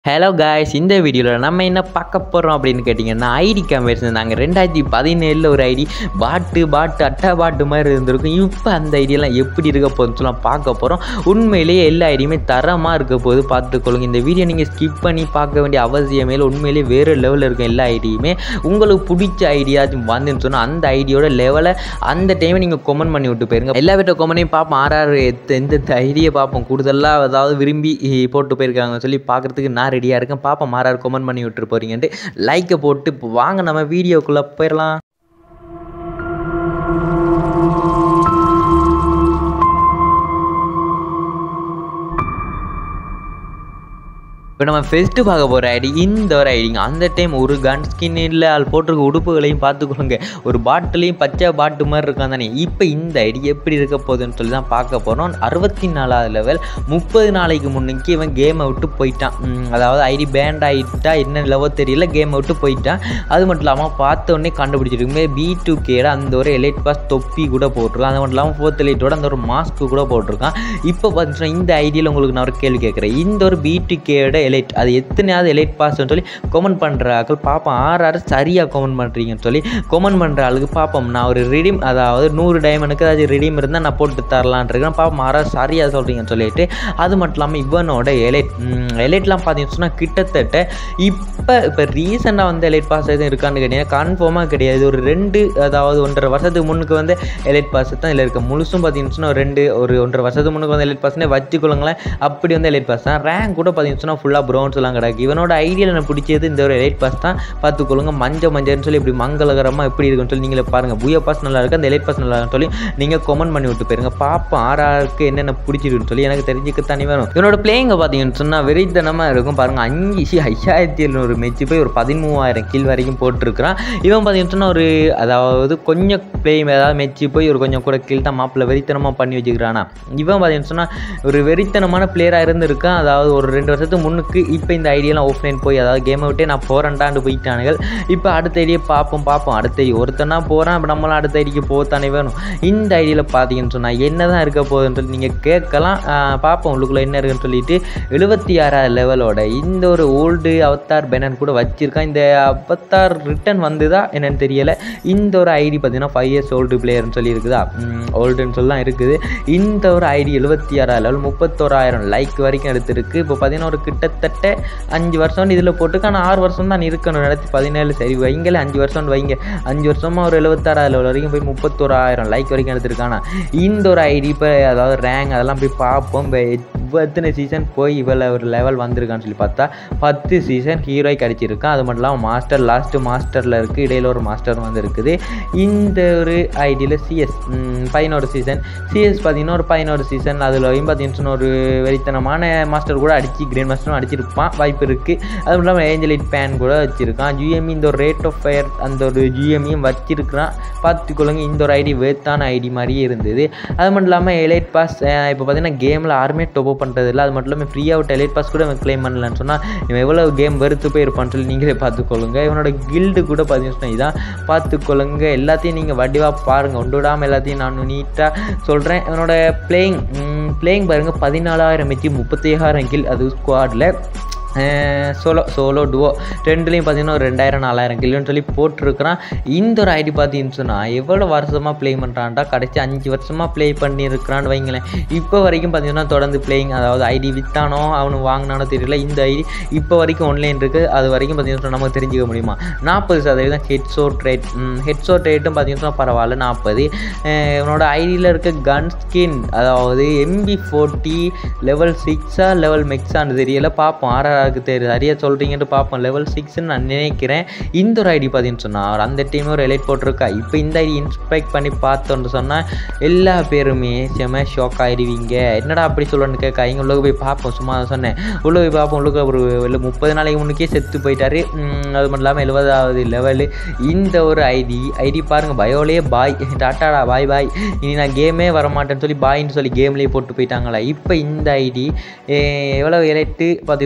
hello guys இந்த வீடியோவில் நம்ம என்ன பார்க்க போகிறோம் அப்படின்னு கேட்டிங்கன்னா ஐடி கம்பேரிசன் நாங்கள் ரெண்டாயிரத்தி பதினேழில் ஒரு ஐடி பாட்டு பாட்டு அட்டா பாட்டு மாதிரி இருந்திருக்கும் இப்போ அந்த ஐடியெல்லாம் எப்படி இருக்க போகுதுன்னு சொல்லலாம் பார்க்க போகிறோம் உண்மையிலேயே எல்லா ஐடியுமே தரமாக இருக்க போது பார்த்துக்கொள்ளுங்க இந்த வீடியோ நீங்கள் ஸ்கிப் பண்ணி பார்க்க வேண்டிய அவசியமே இல்லை உண்மையிலேயே வேறு லெவலில் இருக்கும் எல்லா ஐடியுமே உங்களுக்கு பிடிச்ச ஐடியாச்சும் வந்துன்னு சொன்னால் அந்த ஐடியோட லெவலை அந்த டைமை நீங்கள் கொமெண்ட் பண்ணி விட்டு போயிருங்க எல்லா வீட்டை கொமெண்டையும் பார்ப்போம் ஆர் ஆர் எந்த ஐடியை பார்ப்போம் கூடுதலாக அதாவது விரும்பி போட்டு போயிருக்காங்கன்னு சொல்லி பார்க்குறதுக்கு நான் ரெடியாக இருக்கேன் பாப்பா மாறாரு கமெண்ட் பண்ணி விட்டுரு போறீங்கன்ட்டு லைக்கை போட்டு இப்போ வாங்க நம்ம வீடியோக்குள்ளே போயிடலாம் இப்போ நம்ம ஃபெஸ்ட்டு பார்க்க போகிற ஐடி இந்த ஒரு ஐடிங்க அந்த டைம் ஒரு கன் ஸ்கின் இல்லை அது போட்டிருக்க உடுப்புகளையும் பார்த்துக்கொள்ளுங்க ஒரு பாட்டிலையும் பச்சை பாட்டு மாதிரி இருக்கான் தானே இப்போ இந்த ஐடி எப்படி இருக்க போகுதுன்னு சொல்லி தான் பார்க்க போகிறோம் அறுபத்தி நாலாவது லெவல் முப்பது நாளைக்கு முன்னுக்கு இவன் கேமை விட்டு போயிட்டான் உம், அதாவது ஐடி பேண்ட் ஆகிட்டா என்ன லெவோ தெரியல கேமை விட்டு போயிட்டான் அது மட்டும் இல்லாமல் பார்த்த உடனே கண்டுபிடிச்சிருக்குமே பி டூ கேட அந்த ஒரு எலைட் பாஸ் தொப்பி கூட போட்டிருக்கான் அது மட்டும் இல்லாமல் ஃபோர்த் எலைட்டோட அந்த ஒரு மாஸ்க்கு கூட போட்டிருக்கான் இப்போ பார்த்தீங்கன்னா இந்த ஐடியில் உங்களுக்கு நான் ஒரு கேள்வி கேட்குறேன் இந்த ஒரு பி டூ கேட எலைட் அது எத்தனையாவது எலைட் பாஸ்ன்னு சொல்லி கமெண்ட் பண்ணுற ஆட்கள் பார்ப்போம் ஆறு ஆறு சரியாக கமெண்ட் பண்ணுறீங்கன்னு சொல்லி கமெண்ட் பண்ணுற ஆளுக்கு பார்ப்போம் நான் ஒரு ரிடீம் அதாவது நூறு டைமண்டுக்கு அது ரிடீம் இருந்தால் நான் போட்டு தரலான் இருக்கேன் பார்ப்போம் ஆறு ஆறு சரியாக சொல்கிறீங்கன்னு சொல்லிட்டு அது மட்டும் இல்லாமல் இவனோட எலைட் எலைட்லாம் பார்த்தீங்கன்னு சொன்னால் கிட்டத்தட்ட இப்போ இப்போ ரீசெண்டாக வந்து எலைட் பாஸ் எதுவும் இருக்கான்னு கேட்டீங்கன்னா கன்ஃபார்மாக கிடையாது ஒரு ரெண்டு அதாவது ஒன்றரை வருஷத்துக்கு முன்னுக்கு வந்து எலைட் பாஸ் தான் இதில் இருக்க முழுசும் பார்த்தீங்கன்னு சொன்னா ஒரு ரெண்டு ஒரு ஒன்றரை வருஷத்துக்கு முன்னுக்கு வந்து எலைட் பாஸ்னே வச்சுக்கொள்ளுங்களேன் அப்படி வந்து எலைட் பாஸ் தான் ரேங்க் கூட பார்த்தீங்கன்னு சொன்னால் ஃபுல்லாக ப்ரௌன்ஸ் எல்லாம் கிடக்கு இவனோட ஐடியில் எனக்கு பிடிச்சது இந்த ஒரு எலைட் பாஸ் தான் பார்த்துக்கொள்ளுங்க மஞ்சள் மஞ்சள்னு சொல்லி இப்படி மங்களகரமாக எப்படி இருக்குன்னு சொல்லி நீங்களே பாருங்கள் பூயா பாஸ் நல்லா இருக்கு அந்த எலைட் பாஸ் நல்லா இருக்குன்னு சொல்லி நீங்கள் கமெண்ட் பண்ணி விட்டு போயிருங்க பார்ப்போம் ஆறாருக்கு என்னென்ன பிடிச்சிருக்குன்னு சொல்லி எனக்கு தெரிஞ்சுக்கத்தானே வேணும் இவனோட பிளேயிங்க பார்த்தீங்கன்னு சொன்னால் வெறித்தனமாக இருக்கும் பாருங்கள் அஞ்சு சி ஐயாயிரத்தி எழுநூறு மெச்சு போய் ஒரு பதிமூவாயிரம் கீழ் வரைக்கும் போட்டிருக்கிறான் இவன் பார்த்தீங்கன்னு சொன்னால் ஒரு அதாவது கொஞ்சம் பிளே ஏதாவது மெச்சு போய் ஒரு கொஞ்சம் கூட கீழ் தான் மாப்பிள்ள வெறித்தனமாக பண்ணி வச்சுக்கிறானா இவன் பார்த்தீங்கன்னு சொன்னால் ஒரு வெறித்தனமான பிளேயராக இருந்திருக்கான் அதாவது ஒரு ரெண்டு வருஷத்துக்கு முன்னுக்கு இப்போ இந்த ஐடியெல்லாம் ஆஃப்லைன் போய் அதாவது கேமை விட்டே நான் போகிறேன்டாண்டு போயிட்டானுகள் இப்போ அடுத்த ஐடியை பார்ப்போம் பார்ப்போம் அடுத்த ஐடி ஒருத்தனா போகிறான் இப்போ நம்மளும் அடுத்த ஐடிக்கு போகத்தானே வேணும் இந்த ஐடியில் பார்த்தீங்கன்னு சொன்னால் என்ன தான் இருக்க போகுதுன்னு சொல்லி நீங்கள் கேட்கலாம் ஆஹ் பார்ப்போம் உள்ளுக்குள்ளே என்ன இருக்குன்னு சொல்லிட்டு எழுபத்தி ஆறாவது லெவலோட இந்த ஒரு ஓல்டு அவத்தார் பேனர் கூட வச்சிருக்கான் இந்த அவத்தார் ரிட்டன் வந்துதா என்னன்னு தெரியலை இந்த ஒரு ஐடி பார்த்தீங்கன்னா ஃபைவ் இயர்ஸ் ஓல்டு பிளேயர்னு சொல்லி இருக்குதா ஓல்டுன்னு சொல்லி தான் இருக்குது இந்த ஒரு ஐடி எழுபத்தி ஆறாவது லெவல் முப்பத்தோராயிரம் லைக் வரைக்கும் எடுத்திருக்கு இப்போ பார்த்தீங்கன்னா ஒரு கிட்டத்தட்ட அஞ்சு வருஷம் இதில் போட்டுருக்கு ஆனால் ஆறு வருஷம் தான் இருக்கணும் நடத்தி பதினேழு சரி வைங்களே அஞ்சு வருஷம் வைங்க அஞ்சு வருஷமாக ஒரு எழுபத்தாறாவது லெவல் வரைக்கும் போய் முப்பத்தோராயிரம் லைக் வரைக்கும் எடுத்திருக்கானா இந்த ஒரு ஐடி இப்போ அதாவது ரேங்க் அதெல்லாம் போய் பார்ப்போம் இப்போ எத்தனை சீசன் போய் இவ்வளோ ஒரு லெவல் வந்திருக்கான்னு சொல்லி பார்த்தா பத்து சீசன் ஹீரோய் கிடச்சிருக்கான் அது மட்டும் இல்லாமல் மாஸ்டர் லாஸ்ட்டு மாஸ்டரில் இருக்குது இடையில ஒரு மாஸ்டர் வந்து இருக்குது இந்த ஒரு ஐடியில் சிஎஸ் பதினோரு சீசன் சிஎஸ் பார்த்தீங்கன்னா ஒரு பதினோரு சீசன் அதில் பார்த்தீங்கன்னு சொன்ன ஒரு வெறித்தனமான மாஸ்டர் கூட அடிச்சு கிரேண்ட் மாஸ்டரும் அடிச்சிருப்பான் வாய்ப்பு இருக்குது அது மட்டும் இல்லாமல் ஏஞ்சலிட் பேன் கூட வச்சிருக்கான் ஜிஎம்இ இந்த ஒரு ரேட் ஆஃப் ஃபயர் அந்த ஒரு ஜிஎம்இயும் வச்சிருக்கிறான் பார்த்துக்கொள்ளுங்க இந்த ஒரு ஐடி வேத்தான ஐடி மாதிரியே இருந்தது அது மட்டும் இல்லாமல் எலைட் பாஸ் இப்போ பார்த்தீங்கன்னா கேமில் யாருமே டொப் பண்ணுறது இல்லை அது மட்டும் இல்லாமல் ஃப்ரீயாக விட்ட எலைட் பாஸ் கூட இவன் க்ளைம் பண்ணலன்னு சொன்னால் இவன் எவ்வளோ கேம் வெறுத்து போயிருப்பான்னு சொல்லி நீங்களே பார்த்துக்கொள்ளுங்க இவனோட கில்டு கூட பார்த்தீங்கன்னா இதான் பார்த்துக்கொள்ளுங்க எல்லாத்தையும் நீங்கள் வடிவாக பாருங்கள் ஒன்று விடாமல் எல்லாத்தையும் நான் நீட்டாக சொல்கிறேன் இவனோட பிளேயிங் பிளேயிங் பாருங்கள் பதினாலாயிரம் வச்சு முப்பத்தி ஐயாயிரம் கில் அது ஸ்குவாடில் சோலோ சோலோ டுவோ ரெண்டுலேயும் பார்த்தீங்கன்னா ஒரு ரெண்டாயிரம் நாலாயிரம் கிலோன்னு சொல்லி போட்டிருக்கிறான் இந்த ஒரு ஐடி பார்த்தீங்கன்னு சொன்னால் எவ்வளோ வருஷமாக ப்ளே பண்ணுறான்டா கடைசி அஞ்சு வருஷமாக ப்ளே பண்ணியிருக்கிறான்னு வைங்களேன் இப்போ வரைக்கும் பார்த்தீங்கன்னா தொடர்ந்து பிளேயிங் அதாவது ஐடி விற்றானோ அவனு வாங்கினானோ தெரியல இந்த ஐடி இப்போ வரைக்கும் ஆன்லைன் இருக்குது அது வரைக்கும் பார்த்தீங்கன்னா நமக்கு தெரிஞ்சுக்க முடியுமா நாற்பது சதவீதம் ஹெட்ஷோட் ரேட் ஹெட்ஷோட் ரேட்டும் பார்த்தீங்கன்னா பரவாயில்ல நாற்பது இவனோட ஐடியில் இருக்க கன் ஸ்கின் அதாவது எம்பி ஃபோர்ட்டி லெவல் சிக்ஸா லெவல் மெக்ஸான்னு தெரியல பார்ப்போம் ஆறாருக்கு தெரியும் சரியாக சொல்கிறீங்கன்ட்டு பார்ப்போம் லெவல் சிக்ஸ்ன்னு நான் நினைக்கிறேன் இந்த ஒரு ஐடி பார்த்தீங்கன்னு சொன்னால் அவர் அந்த டீமே ஒரு எலைட் போட்டிருக்கா இப்போ இந்த ஐடி இன்ஸ்பெக்ட் பண்ணி பார்த்தோன்னு சொன்னால் எல்லா பேருமே செம ஷாக் ஆயிடுவீங்க என்னடா அப்படி சொல்லணும்னு கேட்காங்க உள்ள போய் பார்ப்போம் சும்மா தான் சொன்னேன் உள்ள போய் பார்ப்போம் உள்ள ஒரு இல்லை முப்பது நாளைக்கு முன்னுக்கே செத்து போயிட்டாரு உம், அது மட்டும் இல்லாமல் எழுபதாவது லெவலு இந்த ஒரு ஐடி ஐடி பாருங்கள் பயோலே பாய் டாட்டாடா பாய் பாய் இனி நான் கேமே வரமாட்டேன்னு சொல்லி பாயின்னு சொல்லி கேம்லேயே போட்டு போயிட்டாங்களா இப்போ இந்த ஐடி எவ்வளோ எலைட்டு பார்த்தீங்கன்னு சொல்லுங்க ஒரு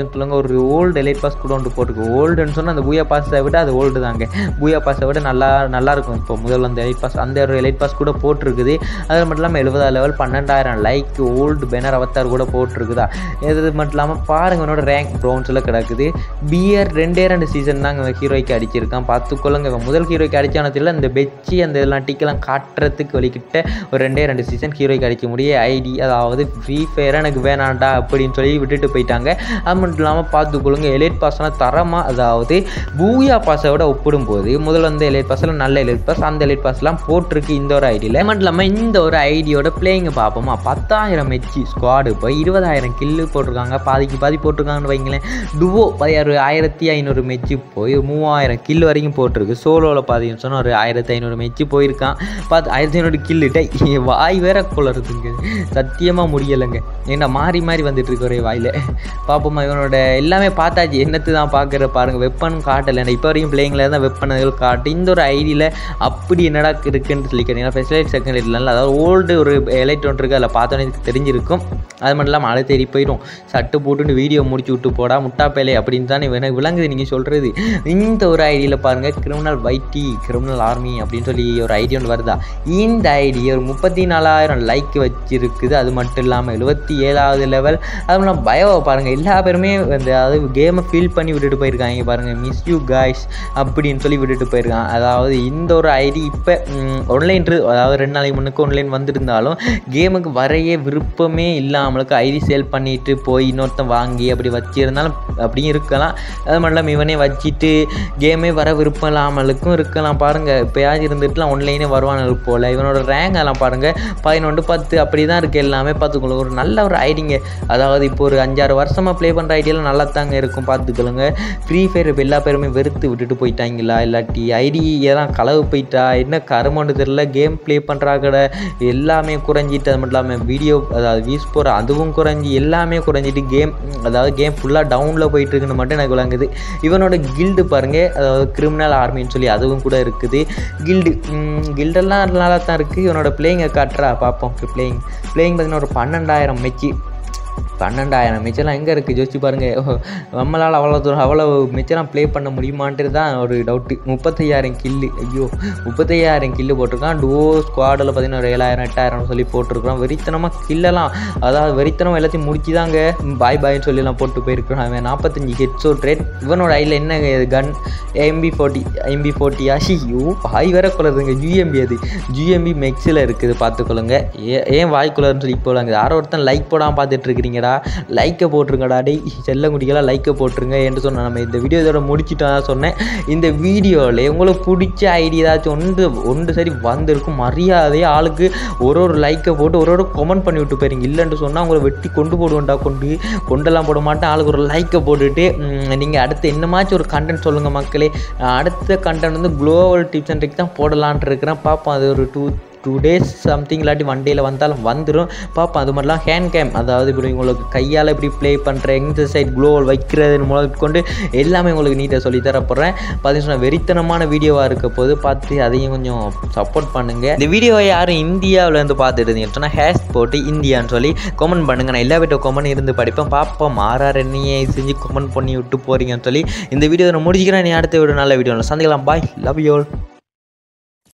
ஒரு ஓல்டு எலைட் பாஸ் கூட ஒன்று போட்டிருக்கு ஓல்டுன்னு சொன்னால் அந்த பூயா பாஸை விட அது ஓல்டு தாங்க பூயா பாஸை விட நல்லா நல்லா இருக்கும் இப்போ முதல்ல அந்த எலைட் பாஸ் அந்த ஒரு எலைட் பாஸ் கூட போட்டிருக்குது அது மட்டும் இல்லாமல் எழுபதாம் லெவல் பன்னெண்டாயிரம் லைக் ஓல்டு பேனர் அவத்தார் கூட போட்டிருக்குதா இது மட்டும் இல்லாமல் பாருங்க என்னோட ரேங்க் ப்ரௌன்ஸில் கிடக்குது பியர் ரெண்டே ரெண்டு சீசன் தான் இவன் ஹீரோய்க்கு அடிச்சிருக்கான் பார்த்துக்கொள்ளுங்க இவன் முதல் ஹீரோய்க்கு அடிச்சான தெரியல இந்த பெச்சி அந்த இதெல்லாம் டிக்கெல்லாம் காட்டுறதுக்கு வலிக்கிட்ட ஒரு ரெண்டே ரெண்டு சீசன் ஹீரோய்க்கு அடிக்க முடிய ஐடி அதாவது ஃப்ரீ ஃபயராக எனக்கு வேணாண்டா அப்படின்னு சொல்லி விட்டுட்டு போயிட்டாங்க அது மட்டும் இல்லாமல் பார்த்துக்கொள்ளுங்க எலைட் பாஸ்லாம் தரமாக அதாவது பூயா பாஸை விட ஒப்பிடும்போது முதல்ல வந்து எலைட் பாஸில் நல்ல எலைட் பாஸ் அந்த எலைட் பாஸ்லாம் போட்டிருக்கு இந்த ஒரு ஐடியில் அது மட்டும் இல்லாமல் இந்த ஒரு ஐடியோட பிளேயிங்க பார்ப்போமா பத்தாயிரம் மெச்சி ஸ்குவாடு இப்போ இருபதாயிரம் கில்லு போட்டிருக்காங்க பாதிக்கு பாதி போட்டிருக்காங்கன்னு வைங்களேன் டுவோ பதினாறு ஆயிரத்தி ஐநூறு மெச்சு போய் மூவாயிரம் கில் வரைக்கும் போட்டிருக்கு சோலோவில் பார்த்தீங்கன்னு சொன்னால் ஒரு ஆயிரத்தி ஐநூறு மெச்சு போயிருக்கான் பார்த்து ஆயிரத்தி ஐநூறு கில்லுட்ட வாய் வேற குளருதுங்க சத்தியமாக முடியலைங்க ஏன்னா மாறி மாறி வந்துட்டு இருக்கு ஒரே வாயில் பார்ப்போமா இவனோட எல்லாமே பார்த்தாச்சு என்னத்து தான் பார்க்குற பாருங்கள் வெப்பன் காட்டலை இப்போ வரைக்கும் பிள்ளைங்கள தான் வெப்பன்கள் காட்டு இந்த ஒரு ஐடியில் அப்படி என்னடா இருக்குன்னு சொல்லி கேட்டீங்கன்னா ஃபெசிலைட் செகண்ட் இல்லை அதாவது ஓல்டு ஒரு எலைட் ஒன்று இருக்குது அதில் பார்த்தோன்னே இதுக்கு தெரிஞ்சிருக்கும் அது மட்டும் இல்லாமல் மழை தேடி போயிடும் சட்டு போட்டுட்டு வீடியோ முடிச்சு விட்டு போடா முட்டா பேலே அப்படின்னு தானே எனக்கு விளங்குது நீங்கள் சொல்கிறது இந்த ஒரு ஐடியில் பாருங்கள் கிரிமினல் வைட்டி கிரிமினல் ஆர்மி அப்படின்னு சொல்லி ஒரு ஐடி ஒன்று வருதா இந்த ஐடி ஒரு முப்பத்தி நாலாயிரம் லைக் வச்சிருக்குது அது மட்டும் இல்லாமல் எழுபத்தி ஏழாவது லெவல் அது இல்லாமல் பயோவை பாருங்கள் எல்லா பேருமே அந்த அதாவது கேமை ஃபீல் பண்ணி விட்டுட்டு போயிருக்காங்க பாருங்கள் மிஸ் யூ காய்ஸ் அப்படின்னு சொல்லி விட்டுட்டு போயிருக்காங்க அதாவது இந்த ஒரு ஐடி இப்போ ஆன்லைன் அதாவது ரெண்டு நாளைக்கு முன்னுக்கு ஆன்லைன் வந்திருந்தாலும் கேமுக்கு வரைய விருப்பமே இல்லாமலுக்கு ஐடி சேல் பண்ணிட்டு போய் இன்னொருத்தன் வாங்கி அப்படி வச்சிருந்தாலும் அப்படியும் இருக்கலாம் அது மட்டும் இல்லாமல் இவனே வச்சுட்டு கேமே வர விருப்பம் இல்லாமலுக்கும் இருக்கலாம் பாருங்கள் இப்போயாவது இருந்துட்டுலாம் ஆன்லைனே வருவானு போல் இவனோட ரேங்க் எல்லாம் பாருங்கள் பதினொன்று பத்து அப்படி தான் இருக்குது எல்லாமே பார்த்துக்கொள்ளுங்க ஒரு நல்ல ஒரு ஐடிங்க அதாவது இப்போ ஒரு அஞ்சாறு வருஷமாக ப்ளே பண்ணுற ஐடியெல்லாம் நல்லா தாங்க இருக்கும் பார்த்துக்கொள்ளுங்க ஃப்ரீ ஃபயர் இப்போ எல்லா பேருமே வெறுத்து விட்டுட்டு போயிட்டாங்களா இல்லாட்டி ஐடி ஏதான் களவு போயிட்டா என்ன கருமன்னு தெரில கேம் ப்ளே பண்ணுறா கடை எல்லாமே குறைஞ்சிட்டு அது மட்டும் இல்லாமல் வீடியோ அதாவது வியூஸ் போகிற அதுவும் குறைஞ்சி எல்லாமே குறைஞ்சிட்டு கேம் அதாவது கேம் ஃபுல்லாக டவுனில் போயிட்டு இருக்குன்னு மட்டும் எனக்கு விளங்குது இவனோட கில்டு பாருங்க அதாவது கிரிமினல் ஆர்மின்னு சொல்லி அதுவும் கூட இருக்குது கில்டு கில்டெல்லாம் நல்லா தான் இருக்குது இவனோட பிளேயிங்கை காட்டுறா பார்ப்போம் பிளேயிங் பிளேயிங் பார்த்தீங்கன்னா ஒரு பன்னெண்டாயிரம் மெச்சி பன்னெண்டாயிரம் மிச்சம்லாம் எங்கே இருக்குது யோசிச்சு பாருங்கள் நம்மளால் அவ்வளோ தூரம் அவ்வளோ மிச்சம்லாம் ப்ளே பண்ண முடியுமான்ட்டு தான் ஒரு டவுட்டு முப்பத்தையாயிரம் கில்லு ஐயோ முப்பத்தையாயிரம் கில்லு போட்டிருக்கான் டூ ஸ்குவாடில் பார்த்தீங்கன்னா ஒரு ஏழாயிரம் எட்டாயிரம் சொல்லி போட்டிருக்கிறோம் வெறித்தனமாக கில்லெல்லாம் அதாவது வெறித்தனம் எல்லாத்தையும் முடிச்சு தாங்க பாய் பாய்னு சொல்லிலாம் போட்டு போயிருக்கிறோம் அவன் நாற்பத்தஞ்சு ஹெட்ஸோ ரேட் இவனோட ஐயில் என்ன கன் எம்பி ஃபோர்ட்டி எம்பி ஃபோர்ட்டியா ஐயோ வாய் வேற குளருதுங்க ஜிஎம்பி அது ஜிஎம்பி மெக்ஸில் இருக்குது பார்த்துக்கொள்ளுங்க ஏ ஏன் வாய் குளருன்னு சொல்லி இப்போ யாரோ ஒருத்தன் லைக் போடாமல் பார்த்துட்டு இருக்கிறீங்கடா லைக்கை போட்டுருங்கடா டேய் செல்லங்குடிக்கெல்லாம் லைக்கை போட்டுருங்க என்று சொன்னேன் நம்ம இந்த வீடியோ இதோட முடிச்சுட்டு தான் சொன்னேன் இந்த வீடியோவில் உங்களுக்கு பிடிச்ச ஐடியா ஏதாச்சும் ஒன்று ஒன்று சரி வந்திருக்கும் மரியாதையாக ஆளுக்கு ஒரு ஒரு லைக்கை போட்டு ஒரு ஒரு கமெண்ட் பண்ணி விட்டு போயிருங்க இல்லைன்னு சொன்னால் உங்களை வெட்டி கொண்டு போடுவேன்டா கொண்டு கொண்டெல்லாம் போட மாட்டேன் ஆளுக்கு ஒரு லைக்கை போட்டுட்டு நீங்கள் அடுத்து என்னமாச்சும் ஒரு கண்டென்ட் சொல்லுங்கள் மக்களே நான் அடுத்த கண்டென்ட் வந்து குளோபல் டிப்ஸ் அண்ட் ட்ரிக் தான் போடலான்ட்டு இருக்கிறேன் பார்ப்போம் அது ஒரு டூ டூ டேஸ் சம்திங் இல்லாட்டி ஒன் டேயில் வந்தாலும் வந்துடும் பார்ப்போம் அது மாதிரிலாம் ஹேண்ட் கேம் அதாவது இப்படி உங்களுக்கு கையால் இப்படி ப்ளே பண்ணுற எந்த சைட் க்ளோவல் வைக்கிறது முதல் கொண்டு எல்லாமே உங்களுக்கு நீட்டாக சொல்லி தரப்போகிறேன் பார்த்தீங்கன்னா வெறித்தனமான வீடியோவாக இருக்க போது பார்த்து அதையும் கொஞ்சம் சப்போர்ட் பண்ணுங்கள் இந்த வீடியோவை யாரும் இந்தியாவிலேருந்து பார்த்துட்டு இருந்தீங்கன்னு சொன்னால் ஹேஷ் போட்டு இந்தியான்னு சொல்லி கமெண்ட் பண்ணுங்கள் நான் எல்லா வீட்டோ கமெண்ட் இருந்து படிப்பேன் பார்ப்போம் ஆறாறு என்னையே செஞ்சு கமெண்ட் பண்ணி விட்டு போகிறீங்கன்னு சொல்லி இந்த வீடியோ நான் முடிச்சுக்கிறேன் நீ அடுத்த வீடியோ நல்ல வீடியோ சந்திக்கலாம் பாய் லவ் யூ ஆல்